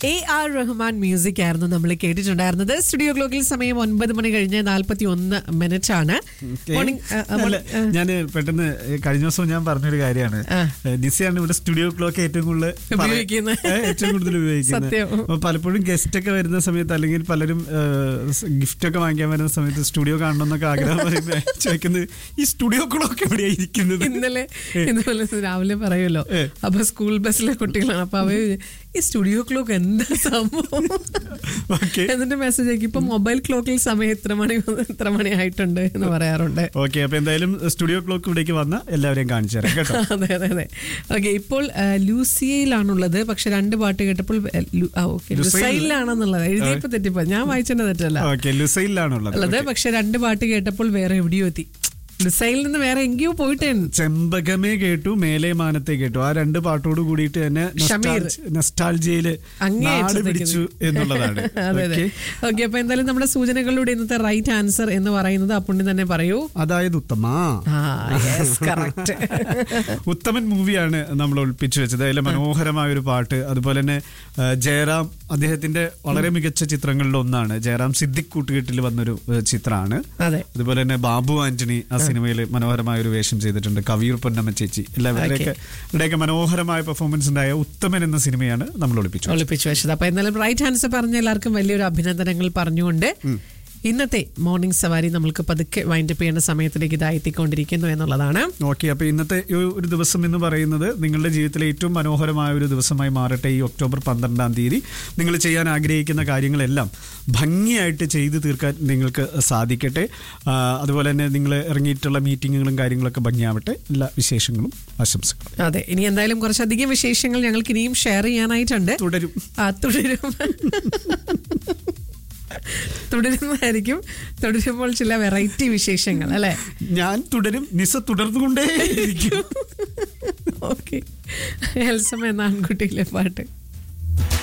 A R Rahman music ആയിരുന്നു നമ്മൾ കേട്ടിട്ടുണ്ടായിരുന്നത് studio ക്ലോക്കിൽ സമയം ഒൻപത് മണി കഴിഞ്ഞ് നാൽപ്പത്തി ഒന്ന് മിനിറ്റ് ആണ് മോർണിംഗ് അല്ല ഞാൻ പെട്ടെന്ന് കഴിഞ്ഞ ദിവസം ഞാൻ പറഞ്ഞൊരു കാര്യമാണ് ആ. നിസയാണ് ഇവിടെ സ്റ്റുഡിയോ ക്ലോക്ക് ഏറ്റവും കൂടുതൽ പറ- ഉപയോഗിക്കുന്നത്. ഏ, ഏറ്റവും കൂടുതൽ ഉപയോഗിക്കുന്നത് സത്യം. അപ്പൊ പലപ്പോഴും ഗസ്റ്റ് ഒക്കെ വരുന്ന സമയത്ത് അല്ലെങ്കിൽ പലരും ഗിഫ്റ്റ് ഒക്കെ വാങ്ങിക്കാൻ വരുന്ന സമയത്ത് സ്റ്റുഡിയോ കാണണം എന്നൊക്കെ ആഗ്രഹം പറയുമ്പോൾ ചോദിക്കുന്നത് ഈ സ്റ്റുഡിയോ ക്ലോക്ക് എവിടെയാണ് ഇരിക്കുന്നത് ഇന്നലെ ഇന്നലെ രാവിലെ പറയുമല്ലോ ഏ. അപ്പൊ സ്കൂൾ ബസ്സിലെ കുട്ടികളാണ് അപ്പൊ അവര് ഈ സ്റ്റുഡിയോ ക്ലോക്ക് എന്താ സംഭവം ഓക്കെ എന്നിട്ട് മെസ്സേജ് ആക്കി ഇപ്പൊ മൊബൈൽ ക്ലോക്കിൽ സമയം എത്ര മണി മുതൽ എത്ര മണി ആയിട്ടുണ്ട് എന്ന് പറയാറുണ്ട് ഓക്കെ അപ്പൊ എന്തായാലും സ്റ്റുഡിയോ ക്ലോക്ക് ഇവിടേക്ക് വന്ന എല്ലാവരെയും കാണിച്ചു തരാം കേട്ടോ അതെ അതെ അതെ ഓക്കെ ഇപ്പോൾ ആ, ലൂസിയയിലാണുള്ളത് പക്ഷെ രണ്ട് പാട്ട് കേട്ടപ്പോൾ ആ, ലു- ആ, ഓക്കെ ലുസൈൽ- ലുസൈലിലാണെന്നുള്ളത് എഴുതിയപ്പോ തെറ്റിപ്പോ ഞാൻ വായിച്ചതിന്റെ തെറ്റല്ല ഓക്കെ ലുസൈലിലാണുള്ളത് ഉള്ളത് പക്ഷെ രണ്ട് പാട്ട് കേട്ടപ്പോൾ വേറെ എവിടെയോ എത്തി ലുസൈലിൽ നിന്ന് വേറെ എങ്കയോ പോയിട്ടേ ചെമ്പകമേ കേട്ടു മേലെ മാനത്തെ കേട്ടു ആ രണ്ട് പാട്ടോട് കൂടിയിട്ട് തന്നെ ഷമീർ. നെസ്റ്റാൾജിയില് അങ്ങേ നാട് അറ്റത്തേക്ക് പിടിച്ചു എന്നുള്ളതാണ് അതെ അതെ Okay. ഓക്കെ അപ്പൊ എന്തായാലും നമ്മുടെ സൂചനകളിലൂടെ ഇന്നത്തെ റൈറ്റ് ആൻസർ എന്ന് പറയുന്നത് അപ്പുണ്ണി തന്നെ പറയൂ അതായത് ഉത്തമ ആ യെസ് കറക്റ്റ് ഉത്തമൻ മൂവിയാണ് നമ്മൾ ഒളിപ്പിച്ചു വെച്ചത് അതിലെ മനോഹരമായ ഒരു പാട്ട് അതുപോലെ തന്നെ ആ, ജയറാം അദ്ദേഹത്തിന്റെ വളരെ മികച്ച ചിത്രങ്ങളിൽ ഒന്നാണ് ജയറാം സിദ്ദിഖ് കൂട്ടുകെട്ടിൽ വന്നൊരു ആ, ചിത്രമാണ് അതെ അതുപോലെ തന്നെ ബാബു ആന്റണി ആ സിനിമയിൽ മനോഹരമായ ഒരു വേഷം ചെയ്തിട്ടുണ്ട് കവിയൂർ പൊന്നമ്മ ചേച്ചി എല്ലാവരുടെയൊക്കെ ഇവിടെയൊക്കെ മനോഹരമായ പെർഫോമൻസ് ഉണ്ടായ ഉത്തമൻ എന്ന സിനിമയാണ് നമ്മൾ ഒളിപ്പിച്ചു ഒളിപ്പിച്ചു വെച്ചത് അപ്പൊ എന്നാലും റൈറ്റ് ആൻസർ പറഞ്ഞ എല്ലാവർക്കും വലിയൊരു അഭിനന്ദനങ്ങൾ പറഞ്ഞുകൊണ്ട് ഇന്നത്തെ മോർണിംഗ് സവാരി നമ്മൾക്ക് പതുക്കെ വൈൻഡപ്പ് ചെയ്യുന്ന സമയത്തിലേക്ക് ഇതാ എത്തിക്കൊണ്ടിരിക്കുന്നു എന്നുള്ളതാണ് ഓക്കെ അപ്പൊ ഇന്നത്തെ ഈ ഒരു ദിവസം എന്ന് പറയുന്നത് നിങ്ങളുടെ ജീവിതത്തിലെ ഏറ്റവും മനോഹരമായ ഒരു ദിവസമായി മാറട്ടെ ഈ ഒക്ടോബർ പന്ത്രണ്ടാം തീയതി നിങ്ങൾ ചെയ്യാൻ ആഗ്രഹിക്കുന്ന കാര്യങ്ങളെല്ലാം ഭംഗിയായിട്ട് ചെയ്തു തീർക്കാൻ നിങ്ങൾക്ക് സാധിക്കട്ടെ ആ, അതുപോലെ തന്നെ നിങ്ങൾ ഇറങ്ങിയിട്ടുള്ള മീറ്റിങ്ങുകളും കാര്യങ്ങളൊക്കെ ഭംഗിയാവട്ടെ എല്ലാ വിശേഷങ്ങളും ആശംസകളും അതെ ഇനി എന്തായാലും കുറച്ചധികം വിശേഷങ്ങൾ ഞങ്ങൾക്ക് ഇനിയും ഷെയർ ചെയ്യാനായിട്ടുണ്ട് തുടരും ആ തുടരും തുടരുന്നതായിരിക്കും തുടരുമ്പോൾ ചില വെറൈറ്റി വിശേഷങ്ങൾ അല്ലെ ഞാൻ തുടരും നിസ തുടർന്നുകൊണ്ടേ ഇരിക്കും ഓക്കെ എൽസം എന്ന ആൺകുട്ടിയിലെ പാട്ട്